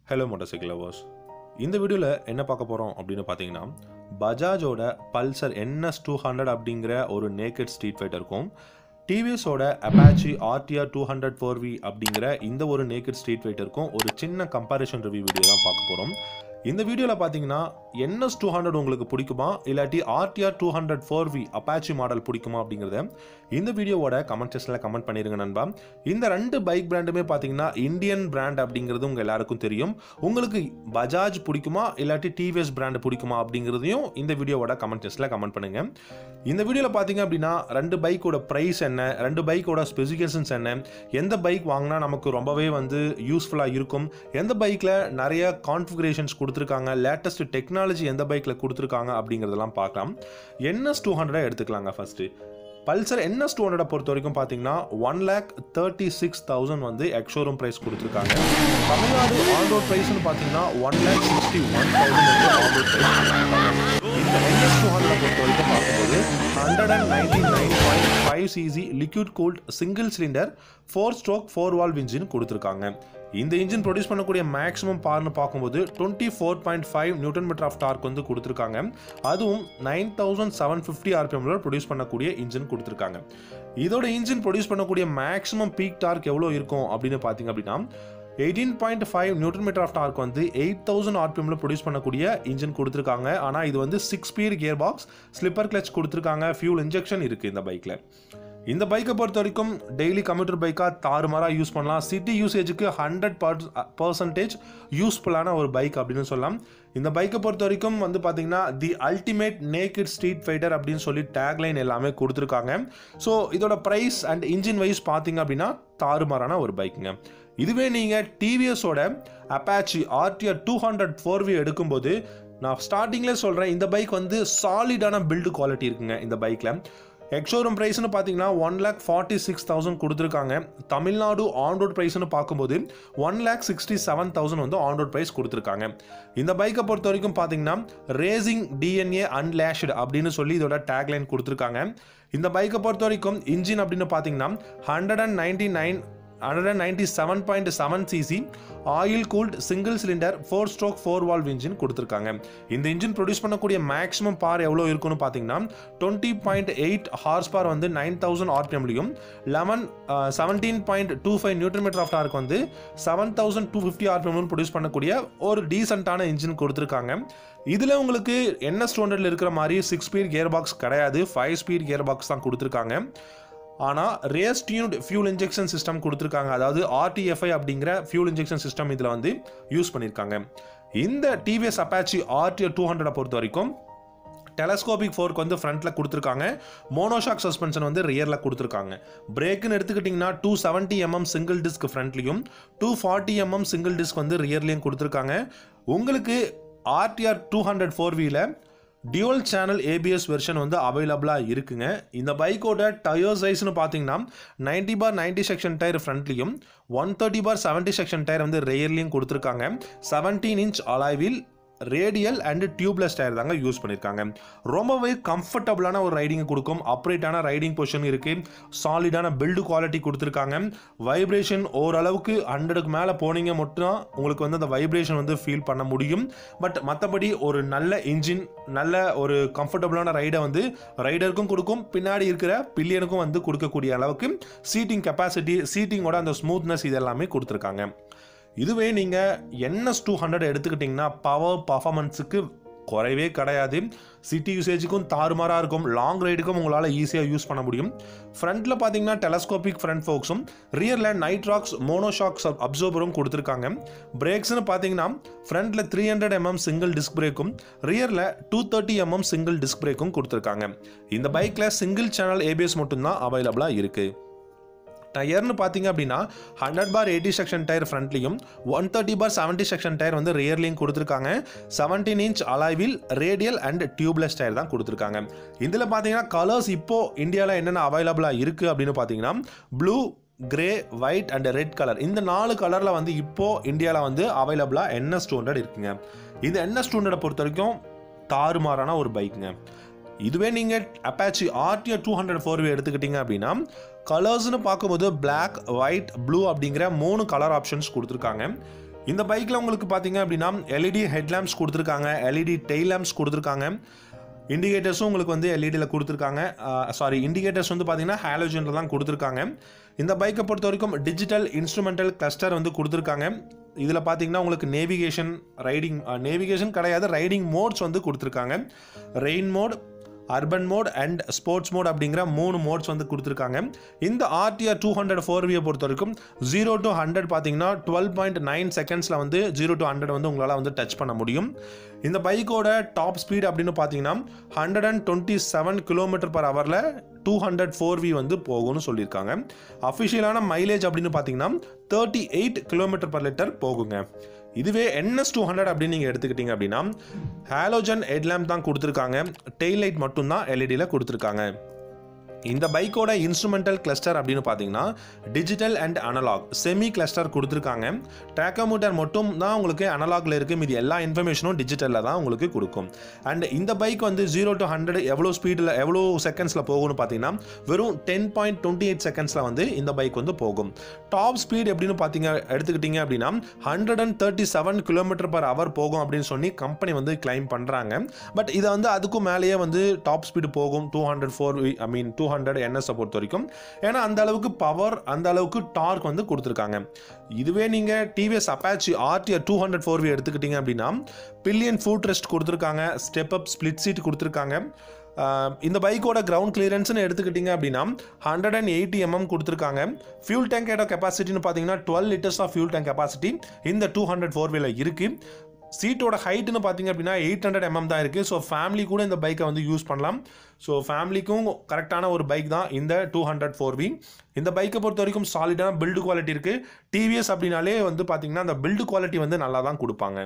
hello motor cycle lovers இந்த வீடியோவில் என்ன பார்க்க போகிறோம் அப்படின்னு பார்த்தீங்கன்னா பஜாஜோட பல்சர் என்எஸ் டூ ஹண்ட்ரட் அப்படிங்கிற ஒரு நேக்கட் ஸ்ட்ரீட் ஃபைட்டருக்கும் டிவிஎஸோட Apache RTR two hundred four V அப்படிங்கிற இந்த ஒரு நேக்கட் ஸ்ட்ரீட் ஃபைட்டருக்கும் ஒரு சின்ன கம்பாரிஷன் ரிவ்யூ வீடியோ தான் பார்க்க போகிறோம் இந்த வீடியோவில் பார்த்தீங்கன்னா என்எஸ் டூ ஹண்ட்ரட் உங்களுக்கு பிடிக்குமா இல்லாட்டி RTR two hundred four V Apache model பிடிக்குமா அப்படிங்கிறத இந்த வீடியோவோட கமெண்ட் செக்ஷனில் கமெண்ட் பண்ணிருங்க நண்பா இந்த ரெண்டு பைக் பிராண்டுமே பார்த்தீங்கன்னா இந்தியன் பிராண்ட் அப்படிங்கிறது உங்கள் எல்லாருக்கும் தெரியும் உங்களுக்கு பஜாஜ் பிடிக்குமா இல்லாட்டி டிவிஎஸ் பிராண்ட் பிடிக்குமா அப்படிங்கிறதையும் இந்த வீடியோவோட கமெண்ட் செக்ஷனில் கமெண்ட் பண்ணுங்க இந்த வீடியோவில் பார்த்தீங்க அப்படின்னா ரெண்டு பைக்கோட ப்ரைஸ் என்ன ரெண்டு பைக்கோட ஸ்பெசிஃபிகேஷன்ஸ் என்ன எந்த பைக் வாங்கினா நமக்கு ரொம்பவே வந்து யூஸ்ஃபுல்லாக இருக்கும் எந்த பைக்கில் நிறைய கான்ஃபிகரேஷன்ஸ் கொடுத்துருக்காங்க லேட்டஸ்ட் டெக்னாலஜி எந்த பைக்கில் கொடுத்துருக்காங்க அப்படிங்கிறதெல்லாம் பார்க்கலாம் என்எஸ் டூ ஹண்ட்ரட் எடுத்துக்கலாங்க first Pulsar NS two hundred பொறுத்த வரைக்கும் பார்த்தீங்கன்னா one lakh thirty six thousand வந்து எக்ஷோரூம் ப்ரைஸ் கொடுத்துருக்காங்க தமிழ்நாடு ஆன் ரோட் ப்ரைஸ்னு பார்த்தீங்கன்னா one lakh sixty one thousand வந்து ஆன் ரோட் ப்ரைஸ் இந்த என்எஸ் டூ ஹண்ட்ரட் பொறுத்த வரைக்கும் பார்க்கும்போது hundred and ninety nine point five CC liquid cooled single cylinder four stroke four valve engine கொடுத்துருக்காங்க இந்த இன்ஜின் ப்ரொடியூஸ் பண்ணக்கூடிய மேக்ஸிமம் பார்னு பார்க்கும்போது twenty four point five newton metre of torque வந்து கொடுத்துருக்காங்க அதுவும் நைன் தௌசண்ட் செவன் ஃபிஃப்டி ஆர்பிஎம்ல produce பண்ணக்கூடிய இன்ஜின் கொடுத்துருக்காங்க இதோட இன்ஜின் ப்ரொடியூஸ் பண்ணக்கூடிய மேக்ஸிமம் பீக் டார்க் எவ்வளோ இருக்கும் அப்படின்னு பார்த்தீங்க அப்படின்னா eighteen point five newton metre of torque வந்து எயிட் தௌசண்ட் ஆர்பிஎம்ல ப்ரொடியூஸ் பண்ணக்கூடிய இன்ஜின் கொடுத்துருக்காங்க ஆனால் இது வந்து six speed gearbox slipper clutch கொடுத்துருக்காங்க ஃபியூல் இன்ஜெக்ஷன் இருக்குது இந்த பைக்கில் இந்த பைக்கை பொறுத்த வரைக்கும் டெய்லி கம்ப்யூட்டர் பைக்காக தாறுமாறாக யூஸ் பண்ணலாம் சிட்டி யூசேஜுக்கு ஹண்ட்ரட் பர்சன்டேஜ் யூஸ்ஃபுல்லான ஒரு பைக் அப்படின்னு சொல்லலாம் இந்த பைக்கை பொறுத்த வரைக்கும் வந்து பார்த்தீங்கன்னா the ultimate naked street fighter அப்படின்னு சொல்லி டேக்லைன் எல்லாமே கொடுத்துருக்காங்க ஸோ இதோட ப்ரைஸ் அண்ட் இன்ஜின் வைஸ் பார்த்தீங்க அப்படின்னா தாறுமாறான ஒரு பைக்குங்க இதுவே நீங்கள் டிவிஎஸோட Apache RTR two hundred four V எடுக்கும்போது நான் ஸ்டார்டிங்லேயே சொல்கிறேன் இந்த பைக் வந்து சாலிடான பில்டு குவாலிட்டி இருக்குங்க இந்த பைக்கில் எக்ஷோரூம் ப்ரைஸ்னு பார்த்தீங்கன்னா one lakh forty six thousand கொடுத்துருக்காங்க தமிழ்நாடு ஆன் ரோட் ப்ரைஸ்னு பார்க்கும்போது one lakh sixty seven thousand வந்து ஆன் ரோட் ப்ரைஸ் கொடுத்துருக்காங்க இந்த பைக்கை பொறுத்த வரைக்கும் பார்த்தீங்கன்னா ரேசிங் டிஎன்ஏ அன்லேஷ்டு அப்படின்னு சொல்லி இதோட டேக்லைன் கொடுத்துருக்காங்க இந்த பைக்கை பொறுத்த வரைக்கும் இன்ஜின் அப்படின்னு பார்த்தீங்கன்னா hundred and ninety nine hundred and ninety seven point seven CC oil cooled single cylinder four stroke four valve engine கொடுத்துருக்காங்க இந்த இன்ஜின் ப்ரொடியூஸ் பண்ணக்கூடிய மேக்ஸிமம் பார் எவ்வளோ இருக்குன்னு பார்த்தீங்கன்னா twenty point eight horsepower வந்து நைன் தௌசண்ட் ஆர்பிஎம்லையும் eleven seventeen point two five newton metre of torque வந்து seven thousand two fifty RPM produce பண்ணக்கூடிய ஒரு டீசென்ட்டான இன்ஜின் கொடுத்துருக்காங்க இதில் உங்களுக்கு என்எஸ் டூ ஹண்ட்ரட்ல இருக்கிற மாதிரி சிக்ஸ் ஸ்பீட் கியர் பாக்ஸ் கிடையாது ஃபைவ் ஸ்பீட் கியர் பாக்ஸ் தான் கொடுத்துருக்காங்க ஆனால் race tuned fuel injection system கொடுத்துருக்காங்க அதாவது ஆர்டிஎஃப்ஐ அப்படிங்கிற ஃபியூல் இன்ஜெக்ஷன் சிஸ்டம் இதில் வந்து யூஸ் பண்ணியிருக்காங்க இந்த டிவிஎஸ் அப்பாச்சி ஆர்டிஆர் டூ ஹண்ட்ரடை பொறுத்த வரைக்கும் டெலஸ்கோபிக் ஃபோர்க் வந்து ஃப்ரண்ட்டில் கொடுத்துருக்காங்க மோனோஷாக் சஸ்பென்ஷன் வந்து ரியரில் கொடுத்துருக்காங்க பிரேக்குன்னு எடுத்துக்கிட்டிங்கன்னா two seventy MM single disc ஃப்ரண்ட்லையும் two forty MM single disc வந்து ரியர்லையும் கொடுத்துருக்காங்க உங்களுக்கு ஆர்டிஆர் டூ ஹண்ட்ரட் ஃபோர் வீல டியூவல் சேனல் ஏபிஎஸ் வெர்ஷன் வந்து அவைலபிளாக இருக்குங்க இந்த பைக்கோட டயர் சைஸ்னு பார்த்தீங்கன்னா ninety by ninety section tyre ஃப்ரண்ட்லையும் ஒன் தேர்ட்டி பார் செவன்ட்டி செக்ஷன் டயர் வந்து ரேர்லையும் கொடுத்துருக்காங்க seventeen inch alloy wheel radial and tubeless tyre தாங்க யூஸ் பண்ணியிருக்காங்க ரொம்பவே கம்ஃபர்டபுளான ஒரு ரைடிங் கொடுக்கும் அப்ரேட்டான ரைடிங் பொசிஷன் இருக்குது சாலிடான பில்டு குவாலிட்டி கொடுத்துருக்காங்க வைப்ரேஷன் ஓரளவுக்கு ஹண்ட்ரடுக்கு மேலே போனீங்க மட்டும் உங்களுக்கு வந்து அந்த வைப்ரேஷன் வந்து ஃபீல் பண்ண முடியும் பட் மற்றபடி ஒரு நல்ல இன்ஜின் நல்ல ஒரு கம்ஃபர்டபுளான ரைடை வந்து ரைடருக்கும் கொடுக்கும் பின்னாடி இருக்கிற பில்லியனுக்கும் வந்து கொடுக்கக்கூடிய அளவுக்கு சீட்டிங் கெப்பாசிட்டி சீட்டிங்கோட அந்த ஸ்மூத்னஸ் இது எல்லாமே கொடுத்துருக்காங்க இதுவே நீங்கள் என்எஸ் டூ ஹண்ட்ரட் எடுத்துக்கிட்டிங்கன்னா பவர் பர்ஃபார்மன்ஸுக்கு குறைவே கிடையாது சிட்டி யூசேஜுக்கும் தாறுமாறாக இருக்கும் லாங் ரைடுக்கும் உங்களால் ஈஸியாக யூஸ் பண்ண முடியும் ஃப்ரண்ட்டில் பார்த்தீங்கன்னா டெலஸ்கோபிக் ஃப்ரண்ட் ஃபோக்ஸும் ரியரில் நைட்ராக்ஸ் மோனோஷாக்ஸ் அப்சர்வரும் கொடுத்துருக்காங்க பிரேக்ஸ்னு பார்த்தீங்கன்னா ஃப்ரண்ட்டில் three hundred mm single disc பிரேக்கும் ரியரில் two thirty mm single disc பிரேக்கும் கொடுத்துருக்காங்க இந்த பைக்கில் சிங்கிள் சேனல் ஏபிஎஸ் மட்டும்தான் அவைலபிளாக இருக்குது டயர்னு பார்த்தீங்க அப்படின்னா hundred bar eighty section tyre ஃப்ரண்ட்லையும் ஒன் தேர்ட்டி பார் செவன்ட்டி செக்ஷன் டயர் வந்து ரியர்லையும் கொடுத்துருக்காங்க seventeen inch alloy wheel radial and tubeless tyre தான் கொடுத்துருக்காங்க இதில் பார்த்தீங்கன்னா கலர்ஸ் இப்போ இந்தியாவில் என்னென்ன அவைலபிளாக இருக்குது அப்படின்னு பார்த்தீங்கன்னா blue grey white and red colour இந்த நாலு கலரில் வந்து இப்போ இந்தியாவில் வந்து அவைலபிளாக என்எஸ் டூ ஹண்ட்ரட் இருக்குங்க இந்த என்எஸ் டூ ஹண்ட்ரடை பொறுத்த வரைக்கும் தாறுமாறான ஒரு பைக்குங்க இதுவே நீங்கள் Apache RTR two hundred four எடுத்துக்கிட்டீங்க அப்படின்னா கலர்ஸ்னு பார்க்கும்போது Black ஒயிட் ப்ளூ அப்படிங்கிற மூணு கலர் ஆப்ஷன்ஸ் கொடுத்துருக்காங்க இந்த பைக்கில் உங்களுக்கு பார்த்தீங்க அப்படின்னா எல்இடி ஹெட்லாம்ப்ஸ் கொடுத்துருக்காங்க எல்இடி டெய்ல் லேம்ப்ஸ் கொடுத்துருக்காங்க இண்டிகேட்டர்ஸும் உங்களுக்கு வந்து எல்இடியில் கொடுத்துருக்காங்க சாரி இண்டிகேட்டர்ஸ் வந்து பார்த்தீங்கன்னா ஹாலோஜனில் தான் கொடுத்துருக்காங்க இந்த பைக்கை பொறுத்த வரைக்கும் டிஜிட்டல் இன்ஸ்ட்ருமெண்டல் கிளஸ்டர் வந்து கொடுத்துருக்காங்க இதில் பார்த்தீங்கன்னா உங்களுக்கு நேவிகேஷன் ரைடிங் நேவிகேஷன் கிடையாது ரைடிங் மோட்ஸ் வந்து கொடுத்துருக்காங்க rain mode urban mode and sports mode அப்படிங்கிற மூணு மோட்ஸ் வந்து கொடுத்துருக்காங்க இந்த ஆர்டிஆர் டூ ஹண்ட்ரட் ஃபோர் வியை பொறுத்த வரைக்கும் ஜீரோ டு ஹண்ட்ரட் பார்த்தீங்கன்னா டுவெல் பாயிண்ட் நைன் செகண்ட்ஸில் வந்து ஜீரோ டு ஹண்ட்ரட் வந்து உங்களால் வந்து டச் பண்ண முடியும் இந்த பைக்கோட டாப் ஸ்பீட் அப்படின்னு பார்த்தீங்கன்னா hundred and twenty seven kilometre per ஹவரில் டூ ஹண்ட்ரட் ஃபோர் வி வந்து போகும்னு சொல்லியிருக்காங்க அஃபிஷியலான மைலேஜ் அப்படின்னு பார்த்தீங்கன்னா thirty eight kilometre per litre போகுங்க இதுவே என்எஸ் டூ ஹண்ட்ரட் அப்படின்னு நீங்கள் எடுத்துக்கிட்டீங்க அப்படின்னா ஹாலோஜன் ஹெட்லாம்ப் தான் கொடுத்துருக்காங்க டெய்ல் லைட் மட்டும்தான் எல்இடியில் கொடுத்துருக்காங்க இந்த பைக்கோட இன்ஸ்ட்ருமெண்டல் கிளஸ்டர் அப்படின்னு பார்த்தீங்கன்னா digital and analog semi cluster கொடுத்துருக்காங்க ட்ராக்கோமீட்டர் மட்டும் தான் உங்களுக்கு அனலாக்ல இருக்கு மீதி எல்லா இன்ஃபர்மேஷனும் டிஜிட்டலில் தான் உங்களுக்கு கொடுக்கும் அண்ட் இந்த பைக் வந்து ஜீரோ டு ஹண்ட்ரட் எவ்வளோ ஸ்பீடில் எவ்வளோ செகண்ட்ஸில் போகும்னு பார்த்தீங்கன்னா வெறும் டென் பாயிண்ட் டுவெண்ட்டி எயிட் செகண்ட்ஸில் வந்து இந்த பைக் வந்து போகும் டாப் ஸ்பீட் எப்படின்னு பார்த்தீங்க எடுத்துக்கிட்டீங்க அப்படின்னா hundred and thirty seven kilometre per hour போகும் அப்படின்னு சொல்லி கம்பெனி வந்து கிளைம் பண்ணுறாங்க பட் இதை வந்து அதுக்கும் மேலேயே வந்து டாப் ஸ்பீடு போகும் two hundred four I mean two hundred என்எஸை பொறுத்த வரைக்கும் ஏன்னா அந்த அளவுக்கு பவர் அந்த அளவுக்கு டார்க் வந்து கொடுத்துருக்காங்க இதுவே நீங்கள் TVS Apache RTR two hundred four V எடுத்துக்கிட்டீங்க அப்படின்னா பில்லியன் ஃபுட் ரெஸ்ட் கொடுத்துருக்காங்க ஸ்டெப் அப் ஸ்பிளிட் சீட் கொடுத்துருக்காங்க ஆஹ் இந்த பைக்கோட கிரவுண்ட் கிளியரன்ஸ்னு எடுத்துக்கிட்டிங்க அப்படின்னா ஹண்ட்ரட் அண்ட் எயிட்டி எம்எம் கொடுத்துருக்காங்க ஃபியூல் டேங்கோட கெப்பாசிட்டின்னு பார்த்தீங்கன்னா twelve litres of fuel tank capacity இந்த டூ ஹண்ட்ரட் ஃபோர் வீல இருக்குது சீட்டோட ஹைட்டுன்னு பார்த்தீங்க அப்படின்னா எயிட் ஹண்ட்ரட் எம்எம் தான் இருக்குது ஸோ ஃபேமிலி கூட இந்த பைக்கை வந்து யூஸ் பண்ணலாம் ஸோ ஃபேமிலிக்கும் கரெக்டான ஒரு பைக் தான் இந்த டூ ஹண்ட்ரட் ஃபோர் வி இந்த பைக்கை பொறுத்த வரைக்கும் சாலிடான பில்டு குவாலிட்டி இருக்குது டிவிஎஸ் அப்படின்னாலே வந்து பார்த்தீங்கன்னா அந்த பில்டு குவாலிட்டி வந்து நல்லா தான் கொடுப்பாங்க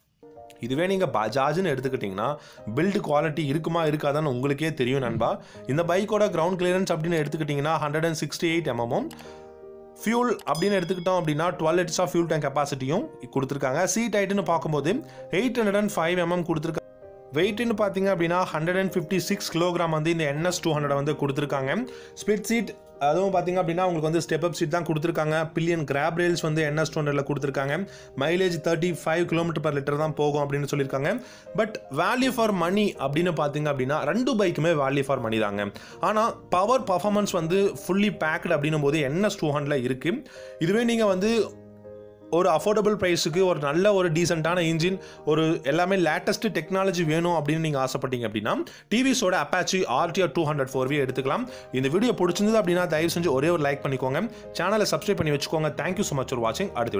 இதுவே நீங்கள் பஜாஜ்னு எடுத்துக்கிட்டிங்கன்னா பில்டு குவாலிட்டி இருக்குமா இருக்காதான்னு உங்களுக்கே தெரியும் நண்பா இந்த பைக்கோட கிரவுண்ட் கிளியரன்ஸ் அப்படின்னு எடுத்துக்கிட்டிங்கன்னா ஹண்ட்ரட் அண்ட் சிக்ஸ்டி எயிட் எம்எம்மும் ஃபியூல் அப்படின்னு எடுத்துக்கிட்டோம் அப்படின்னா twelve litres of fuel tank கெப்பாசிட்டியும் கொடுத்துருக்காங்க சீட் ஹைட்டுன்னு பார்க்கும்போது eight hundred and five mm கொடுத்துருக்காங்க வெயிட்னு பார்த்தீங்க அப்படின்னா hundred and fifty six kilogram வந்து இந்த என்எஸ் டூ ஹண்ட்ரட் வந்து கொடுத்துருக்காங்க ஸ்பிட் சீட் அதுவும் பார்த்தீங்க அப்படின்னா உங்களுக்கு வந்து ஸ்டெப் அப் சீட் தான் கொடுத்துருக்காங்க பில்லியன் கிராப் ரேல்ஸ் வந்து என்எஸ் டூ ஹண்ட்ரட்ல கொடுத்துருக்காங்க mileage thirty five kilometre per litre தான் போகும் அப்படின்னு சொல்லியிருக்காங்க பட் வேல்யூ ஃபார் மணி அப்படின்னு பார்த்தீங்க அப்படின்னா ரெண்டு பைக்குமே வேல்யூ ஃபார் மணி தாங்க ஆனால் பவர் பர்ஃபார்மன்ஸ் வந்து ஃபுல்லி பேக்டு அப்படின்னும் போது என்எஸ் டூ ஹண்ட்ரட்ல இருக்கு இதுவே நீங்கள் வந்து ஒரு அஃபோர்டபுள் ப்ரைஸுக்கு ஒரு நல்ல ஒரு டீசெண்டான இன்ஜின் ஒரு எல்லாமே லேட்டஸ்ட் டெக்னாலஜி வேணும் அப்படின்னு நீங்கள் ஆசைப்பட்டீங்க அப்படின்னா டிவிஸோட Apache RTR two hundred four எடுத்துக்கலாம் இந்த வீடியோ பிடிச்சிருந்தது அப்படின்னா தயவு செஞ்சு ஒரே ஒரு லைக் பண்ணிக்கோங்க சேனலை சப்ஸ்கிரைப் பண்ணி வச்சுக்கோங்க தேங்க்யூ ஸோ மச் ஃபார் வாட்சிங் அடுத்த